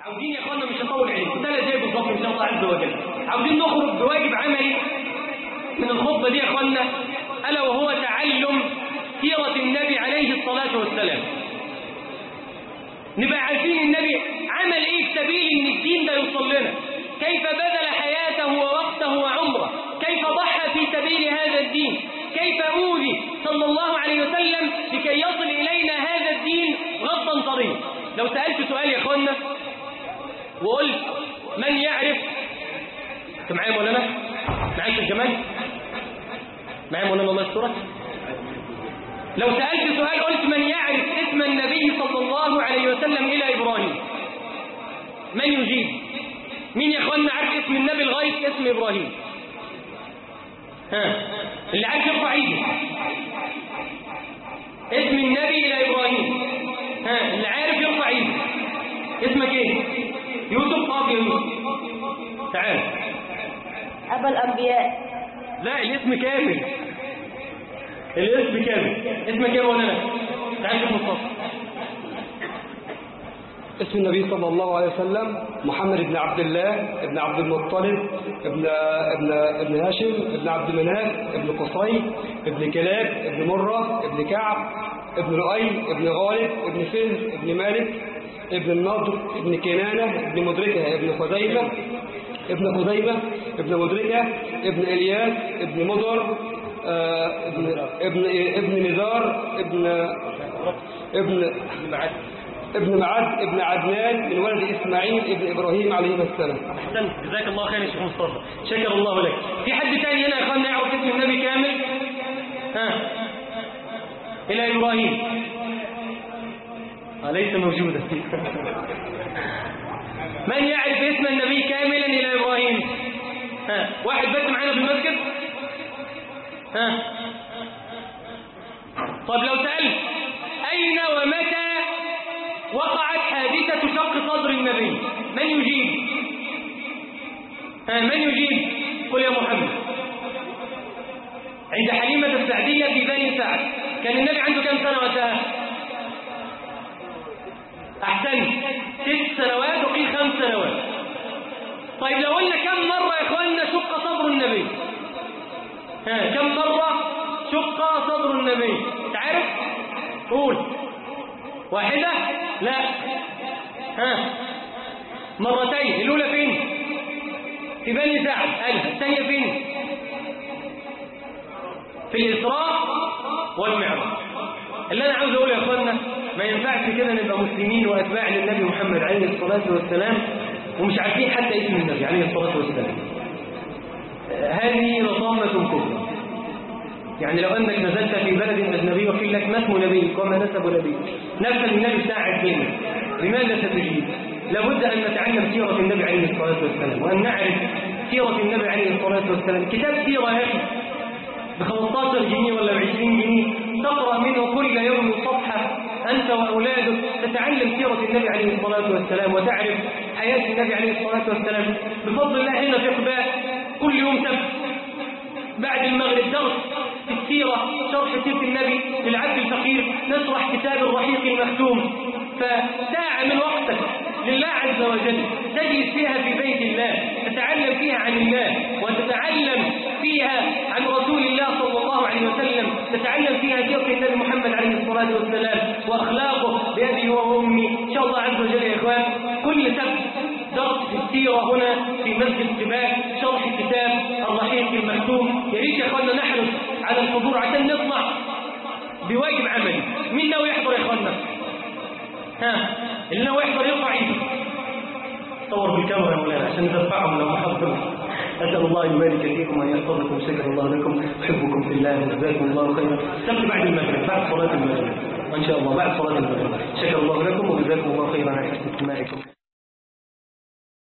عاوزين يا اخوانا مش هطول عليكم ثلاث دقايق بالظبط ان شاء الله عز وجل عاوزين نخرج بواجب عملي من الخطبه دي يا اخوانا الا وهو تعلم سيره النبي عليه الصلاه والسلام نبقى عارفين النبي عمل ايه في سبيل ان الدين ده يوصل لنا كيف بذل حياته ووقته وعمره كيف ضحى في سبيل هذا الدين كيف أوذي صلى الله عليه وسلم لكي يصل إلينا هذا الدين غضا طريق لو سألت سؤال يا أخوانا وقلت من يعرف انت معايا مولانا معايا في الجمال معايا مولانا الله يسترك لو سألت سؤال قلت من يعرف اسم النبي صلى الله عليه وسلم إلى إبراهيم من يجيب مين يا اخوانا عارف اسم النبي لغايه اسم ابراهيم ها اللي عارف يرفع ايده اسم النبي الى ابراهيم ها اللي عارف يرفع ايده اسمك ايه يوسف اه يا يوسف تعال أبا الأنبياء لا الاسم كامل الاسم كامل اسمك ايه ولا لا تعال شوف مصطفى اسم النبي صلى الله عليه وسلم محمد بن عبد الله ابن عبد المطلب ابن ابن ابن هاشم ابن عبد مناف ابن قصي ابن كلاب ابن مرة ابن كعب ابن لؤي ابن غالب ابن فهر ابن مالك ابن النضر ابن كنانة ابن مدركة ابن خزيمة ابن خزيمة ابن مدركة ابن إلياس ابن مضر آه، ابن ابن ابن نزار ابن ابن ابن معد ابن عدنان من ولد إسماعيل ابن إبراهيم عليه السلام احسنت جزاك الله خير يا شيخ مصطفى شكر الله لك في حد تاني هنا يا اخوانا يعرف اسم النبي كامل ها الى ابراهيم آه ليس موجودا من يعرف اسم النبي كاملا الى ابراهيم ها واحد بس معانا في المسجد ها طب لو سألت أين ومتى وقعت حادثة شق صدر النبي من يجيب ها من يجيب قل يا محمد عند حليمة السعدية في بني سعد كان النبي عنده كم سنة وقتها أحسن ست سنوات وقيل خمس سنوات طيب لو قلنا كم مرة يا إخواننا شق صدر النبي ها كم مرة شق صدر النبي تعرف قول واحدة لا ها مرتين الأولى فين في بني سعد ألف الثانية فين في الإسراء والمعراج اللي أنا عاوز أقوله يا أخوانا ما ينفعش كده نبقى مسلمين وأتباع للنبي محمد عليه الصلاة والسلام ومش عارفين حتى اسم النبي عليه الصلاة والسلام هذه رطامة كبرى يعني لو أنك نزلت في بلد أجنبي وقيل لك ما اسم نبيك وما نسب نبيك نفس النبي بتاعك فين لماذا ستجيب لابد أن نتعلم سيرة النبي عليه الصلاة والسلام وأن نعرف سيرة النبي عليه الصلاة والسلام كتاب سيرة يا أخي ب 15 جنيه ولا ب 20 جنيه تقرأ منه كل يوم صفحة أنت وأولادك تتعلم سيرة النبي عليه الصلاة والسلام وتعرف حياة النبي عليه الصلاة والسلام بفضل الله هنا في قباء كل يوم سبت بعد المغرب درس في السيرة شرح سيرة النبي للعبد الفقير نشرح كتاب الرحيق المختوم فساعة من وقتك لله عز وجل تجلس فيها في بيت الله تتعلم فيها عن الله وتتعلم فيها عن رسول الله صلى الله عليه وسلم تتعلم فيها سيرة النبي محمد عليه الصلاة والسلام وأخلاقه بأبي وأمي إن شاء الله عز وجل يا إخوان كل سبت درس في السيرة هنا في مسجد قباء شرح كتاب الرحيق المختوم يا ريت يا إخواننا نحرص على الحضور عشان نطلع بواجب عملي مين ناوي يحضر يا إخواننا ها اللي ناوي يحضر يرفع ايده صور بالكاميرا يا مولانا عشان نرفعهم لو ما حضروا أسأل الله أن يبارك فيكم وأن يحفظكم شكر الله لكم أحبكم في الله وجزاكم الله خيرا سبت بعد المغرب بعد صلاة المغرب وإن شاء الله بعد صلاة المغرب شكر الله لكم وجزاكم الله خيرا على استماعكم